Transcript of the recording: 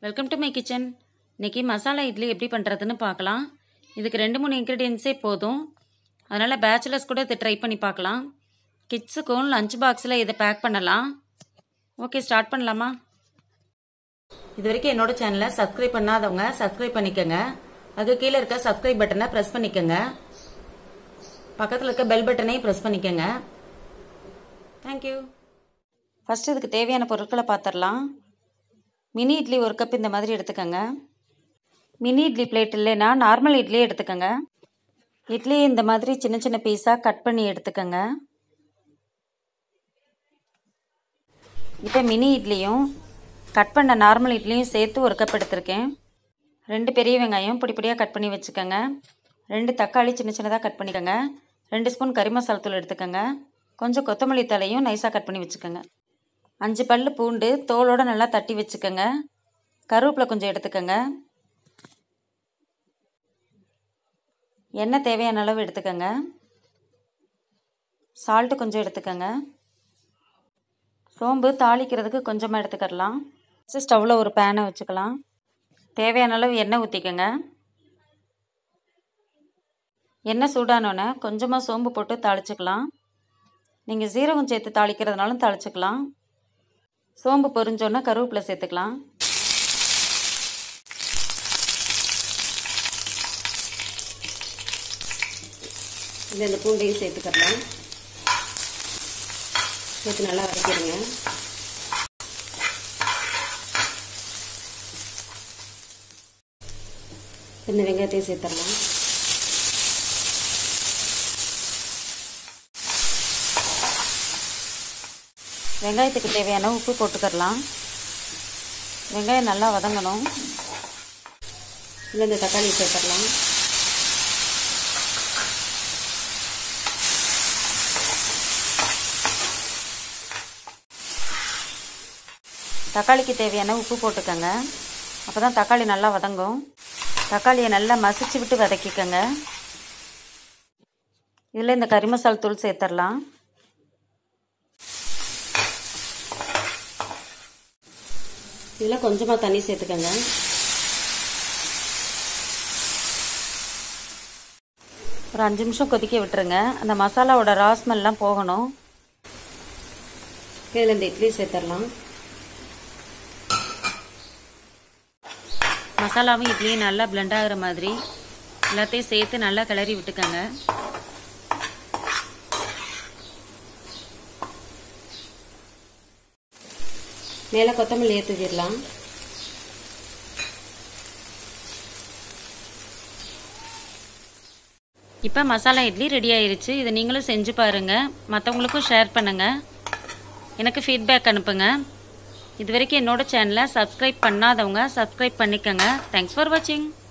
welcome to my kitchen இன்றைக்கி மசாலா இட்லி எப்படி பண்ணுறதுன்னு பார்க்கலாம் இதுக்கு ரெண்டு மூணு இன்க்ரீடியன்ஸே போதும் அதனால் பேச்சுலர்ஸ் கூட இதை ட்ரை பண்ணி பார்க்கலாம் கிட்ஸுக்கும் லஞ்ச் பாக்ஸில் இதை பேக் பண்ணலாம் ஓகே ஸ்டார்ட் பண்ணலாமா இது வரைக்கும் என்னோட சேனலை சப்ஸ்கிரைப் பண்ணாதவங்க சப்ஸ்கிரைப் பண்ணிக்கோங்க அதுக்கு கீழே இருக்க சப்ஸ்கிரைப் பட்டனை ப்ரெஸ் பண்ணிக்கோங்க பக்கத்தில் இருக்க பெல் பட்டனையும் ப்ரெஸ் பண்ணிக்கோங்க தேங்க்யூ ஃபஸ்ட்டு இதுக்கு தேவையான பொருட்களை பார்த்துடலாம் மினி இட்லி ஒரு கப் இந்த மாதிரி எடுத்துக்கோங்க மினி இட்லி பிளேட் இல்லைன்னா நார்மல் இட்லி எடுத்துக்கோங்க இட்லி இந்த மாதிரி சின்ன சின்ன பீஸாக கட் பண்ணி எடுத்துக்கோங்க இப்போ மினி இட்லியும் கட் பண்ண நார்மல் இட்லியும் சேர்த்து ஒரு கப் எடுத்திருக்கேன் ரெண்டு பெரிய வெங்காயம் பொடி பொடியாக கட் பண்ணி வச்சுக்கோங்க ரெண்டு தக்காளி சின்ன சின்னதாக கட் பண்ணிக்கோங்க ரெண்டு ஸ்பூன் கறி மசாலா தூள் எடுத்துக்கோங்க கொஞ்சம் கொத்தமல்லி தலையும் நைஸாக கட் பண்ணி வச்சுக்கோங்க அஞ்சு பல் பூண்டு தோலோடு நல்லா தட்டி வச்சுக்கோங்க கருவேப்பிலை கொஞ்சம் எடுத்துக்கோங்க எண்ணெய் தேவையான அளவு எடுத்துக்கோங்க சால்ட்டு கொஞ்சம் எடுத்துக்கோங்க சோம்பு தாளிக்கிறதுக்கு கொஞ்சமாக எடுத்துக்கிடலாம் ஃபஸ்ட்டு ஸ்டவ்வில் ஒரு பேனை வச்சுக்கலாம் தேவையான அளவு எண்ணெய் ஊற்றிக்கோங்க எண்ணெய் சூடானோன்னே கொஞ்சமாக சோம்பு போட்டு தாளிச்சுக்கலாம் நீங்கள் சீரகம் சேர்த்து தாளிக்கிறதுனாலும் தாளிச்சுக்கலாம் சோம்பு பொரிஞ்சோன்னே கருவேப்பிலை சேர்த்துக்கலாம் இதில் இந்த பூண்டையும் சேர்த்துக்கலாம் சேர்த்து நல்லா வதக்கிடுங்க இந்த வெங்காயத்தையும் சேர்த்துடலாம் வெங்காயத்துக்கு தேவையான உப்பு போட்டுக்கிடலாம் வெங்காயம் நல்லா வதங்கணும் இதில் இந்த தக்காளி சேர்த்துடலாம் தக்காளிக்கு தேவையான உப்பு போட்டுக்கோங்க அப்போ தான் தக்காளி நல்லா வதங்கும் தக்காளியை நல்லா மசிச்சு விட்டு வதக்கிக்கோங்க இதில் இந்த கறி மசால் தூள் சேர்த்துடலாம் இதில் கொஞ்சமாக தண்ணி சேர்த்துக்கோங்க ஒரு அஞ்சு நிமிஷம் கொதிக்க விட்டுருங்க அந்த மசாலாவோட ராஸ்மெல்லாம் போகணும் இதில் இந்த இட்லி சேர்த்துடலாம் மசாலாவும் இட்லியும் நல்லா பிளெண்ட் ஆகிற மாதிரி எல்லாத்தையும் சேர்த்து நல்லா கிளறி விட்டுக்கோங்க மேலே கொத்தமல்லி ஏற்றுக்கிடலாம் இப்போ மசாலா இட்லி ரெடி ஆயிருச்சு இதை நீங்களும் செஞ்சு பாருங்கள் மற்றவங்களுக்கும் ஷேர் பண்ணுங்கள் எனக்கு ஃபீட்பேக் அனுப்புங்க இது வரைக்கும் என்னோட சேனலை சப்ஸ்கிரைப் பண்ணாதவங்க சப்ஸ்கிரைப் பண்ணிக்கோங்க தேங்க்ஸ் ஃபார் வாட்சிங்